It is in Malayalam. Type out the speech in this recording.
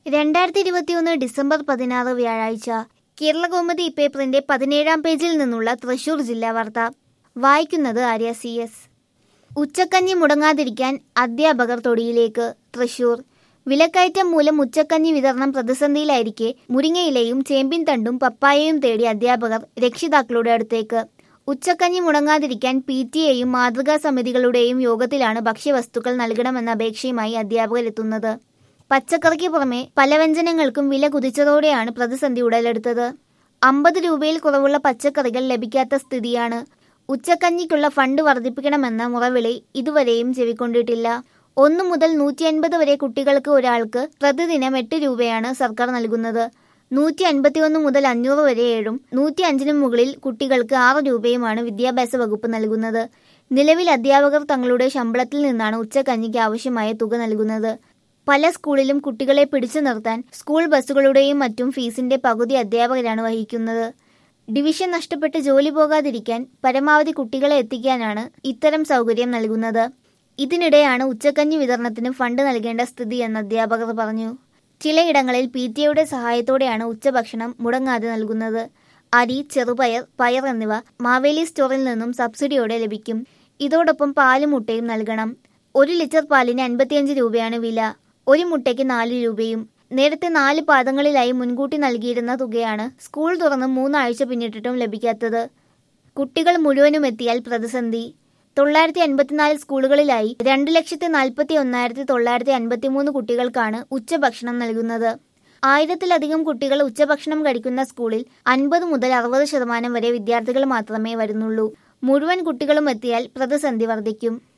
രണ്ടായിരത്തി ഇരുപത്തിയൊന്ന് ഡിസംബർ പതിനാറ് വ്യാഴാഴ്ച കേരളകൗമുദി പേപ്പറിന്റെ പതിനേഴാം പേജിൽ നിന്നുള്ള തൃശൂർ ജില്ലാ വാർത്ത വായിക്കുന്നത് ആര്യ സി എസ് ഉച്ചക്കഞ്ഞി മുടങ്ങാതിരിക്കാൻ അധ്യാപകർ തൊടിയിലേക്ക് തൃശൂർ വിലക്കയറ്റം മൂലം ഉച്ചക്കഞ്ഞി വിതരണം പ്രതിസന്ധിയിലായിരിക്കെ മുരിങ്ങയിലയും ചേമ്പിൻ തണ്ടും പപ്പായയും തേടി അധ്യാപകർ രക്ഷിതാക്കളുടെ അടുത്തേക്ക് ഉച്ചക്കഞ്ഞി മുടങ്ങാതിരിക്കാൻ പി ടി എയും മാതൃകാ സമിതികളുടെയും യോഗത്തിലാണ് ഭക്ഷ്യവസ്തുക്കൾ നൽകണമെന്ന അപേക്ഷയുമായി അധ്യാപകർ എത്തുന്നത് പച്ചക്കറിക്ക് പുറമെ പലവ്യഞ്ജനങ്ങൾക്കും വില കുതിച്ചതോടെയാണ് പ്രതിസന്ധി ഉടലെടുത്തത് അമ്പത് രൂപയിൽ കുറവുള്ള പച്ചക്കറികൾ ലഭിക്കാത്ത സ്ഥിതിയാണ് ഉച്ചക്കഞ്ഞിക്കുള്ള ഫണ്ട് വർദ്ധിപ്പിക്കണമെന്ന മുറവിളി ഇതുവരെയും ചെവിക്കൊണ്ടിട്ടില്ല ഒന്നു മുതൽ നൂറ്റി അൻപത് വരെ കുട്ടികൾക്ക് ഒരാൾക്ക് പ്രതിദിനം എട്ട് രൂപയാണ് സർക്കാർ നൽകുന്നത് നൂറ്റി അൻപത്തിയൊന്ന് മുതൽ അഞ്ഞൂറ് വരെ ഏഴും നൂറ്റി അഞ്ചിന് മുകളിൽ കുട്ടികൾക്ക് ആറ് രൂപയുമാണ് വിദ്യാഭ്യാസ വകുപ്പ് നൽകുന്നത് നിലവിൽ അധ്യാപകർ തങ്ങളുടെ ശമ്പളത്തിൽ നിന്നാണ് ഉച്ചക്കഞ്ഞിക്ക് ആവശ്യമായ തുക നൽകുന്നത് പല സ്കൂളിലും കുട്ടികളെ പിടിച്ചു നിർത്താൻ സ്കൂൾ ബസ്സുകളുടെയും മറ്റും ഫീസിന്റെ പകുതി അധ്യാപകരാണ് വഹിക്കുന്നത് ഡിവിഷൻ നഷ്ടപ്പെട്ട് ജോലി പോകാതിരിക്കാൻ പരമാവധി കുട്ടികളെ എത്തിക്കാനാണ് ഇത്തരം സൗകര്യം നൽകുന്നത് ഇതിനിടെയാണ് ഉച്ചക്കഞ്ഞി വിതരണത്തിന് ഫണ്ട് നൽകേണ്ട സ്ഥിതി എന്ന് അധ്യാപകർ പറഞ്ഞു ചിലയിടങ്ങളിൽ പി ടി എയുടെ സഹായത്തോടെയാണ് ഉച്ചഭക്ഷണം മുടങ്ങാതെ നൽകുന്നത് അരി ചെറുപയർ പയർ എന്നിവ മാവേലി സ്റ്റോറിൽ നിന്നും സബ്സിഡിയോടെ ലഭിക്കും ഇതോടൊപ്പം പാലും മുട്ടയും നൽകണം ഒരു ലിറ്റർ പാലിന് അൻപത്തിയഞ്ച് രൂപയാണ് വില ഒരു മുട്ടയ്ക്ക് നാല് രൂപയും നേരത്തെ നാല് പാദങ്ങളിലായി മുൻകൂട്ടി നൽകിയിരുന്ന തുകയാണ് സ്കൂൾ തുറന്ന് മൂന്നാഴ്ച പിന്നിട്ടിട്ടും ലഭിക്കാത്തത് കുട്ടികൾ മുഴുവനും എത്തിയാൽ പ്രതിസന്ധി തൊള്ളായിരത്തി അൻപത്തിനാല് സ്കൂളുകളിലായി രണ്ട് ലക്ഷത്തി നാൽപ്പത്തി ഒന്നായിരത്തി തൊള്ളായിരത്തി അൻപത്തി മൂന്ന് കുട്ടികൾക്കാണ് ഉച്ചഭക്ഷണം നൽകുന്നത് ആയിരത്തിലധികം കുട്ടികൾ ഉച്ചഭക്ഷണം കഴിക്കുന്ന സ്കൂളിൽ അൻപത് മുതൽ അറുപത് ശതമാനം വരെ വിദ്യാർത്ഥികൾ മാത്രമേ വരുന്നുള്ളൂ മുഴുവൻ കുട്ടികളും എത്തിയാൽ പ്രതിസന്ധി വർദ്ധിക്കും